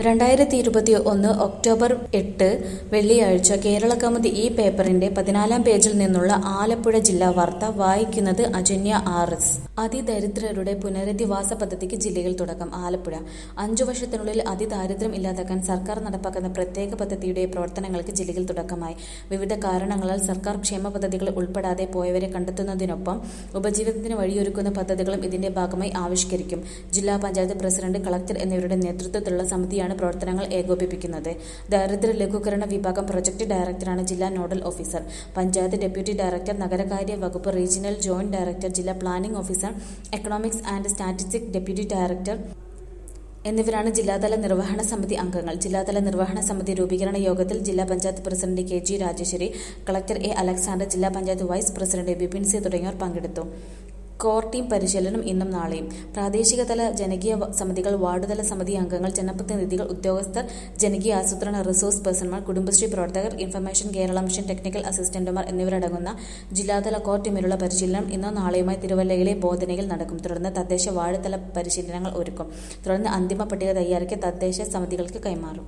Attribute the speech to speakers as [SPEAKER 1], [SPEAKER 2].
[SPEAKER 1] രണ്ടായിരത്തി ഇരുപത്തി ഒന്ന് ഒക്ടോബർ എട്ട് വെള്ളിയാഴ്ച കേരള കൗമുദി ഈ പേപ്പറിന്റെ പതിനാലാം പേജിൽ നിന്നുള്ള ആലപ്പുഴ ജില്ലാ വാർത്ത വായിക്കുന്നത് അജന്യ ആർ എസ് അതിദരിദ്രരുടെ പുനരധിവാസ പദ്ധതിക്ക് ജില്ലയിൽ തുടക്കം ആലപ്പുഴ അഞ്ചു വർഷത്തിനുള്ളിൽ അതിദാരിദ്ര്യം ഇല്ലാതാക്കാൻ സർക്കാർ നടപ്പാക്കുന്ന പ്രത്യേക പദ്ധതിയുടെ പ്രവർത്തനങ്ങൾക്ക് ജില്ലയിൽ തുടക്കമായി വിവിധ കാരണങ്ങളാൽ സർക്കാർ ക്ഷേമ പദ്ധതികൾ ഉൾപ്പെടാതെ പോയവരെ കണ്ടെത്തുന്നതിനൊപ്പം ഉപജീവനത്തിന് വഴിയൊരുക്കുന്ന പദ്ധതികളും ഇതിന്റെ ഭാഗമായി ആവിഷ്കരിക്കും ജില്ലാ പഞ്ചായത്ത് പ്രസിഡന്റ് കളക്ടർ എന്നിവരുടെ നേതൃത്വത്തിലുള്ള സമിതിയാണ് പ്രവർത്തനങ്ങൾ ഏകോപിപ്പിക്കുന്നത് ദാരിദ്ര്യ ലഘൂകരണ വിഭാഗം പ്രൊജക്ട് ഡയറക്ടറാണ് ജില്ലാ nodal officer panchayat deputy director നഗരകാര്യ വകുപ്പ് റീജിയണൽ ജോയിന്റ് ഡയറക്ടർ ജില്ലാ planning officer economics and statistics deputy director എന്നിവരാണ് ജില്ലാതല നിർവഹണ സമിതി അംഗങ്ങൾ ജില്ലാതല നിർവഹണ സമിതി രൂപീകരണ യോഗത്തിൽ ജില്ലാ panchayat president K G Rajeswari collector A Alexander ജില്ലാ panchayat vice president Bipin C തുടങ്ങിയവർ പങ്കെടുത്തു കോർ ടീം പരിശീലനം ഇന്നും നാളെയും പ്രാദേശിക തല ജനകീയ വ- സമിതികൾ വാർഡ് തല സമിതി അംഗങ്ങൾ ജനപ്രതിനിധികൾ ഉദ്യോഗസ്ഥർ ജനകീയ ആസൂത്രണ റിസോഴ്സ് പേഴ്സൺമാർ കുടുംബശ്രീ പ്രവർത്തകർ ഇൻഫർമേഷൻ കേരള മിഷൻ ടെക്നിക്കൽ അസിസ്റ്റന്റുമാർ എന്നിവരടങ്ങുന്ന ജില്ലാതല കോർ ടീമിലുള്ള പരിശീലനം ഇന്നോ നാളെയുമായി തിരുവല്ലയിലെ ബോധനയിൽ നടക്കും തുടർന്ന് തദ്ദേശ വാർഡ് തല പരിശീലനങ്ങൾ ഒരുക്കും തുടർന്ന് അന്തിമ പട്ടിക തയ്യാറാക്കി തദ്ദേശ സമിതികൾക്ക് കൈമാറും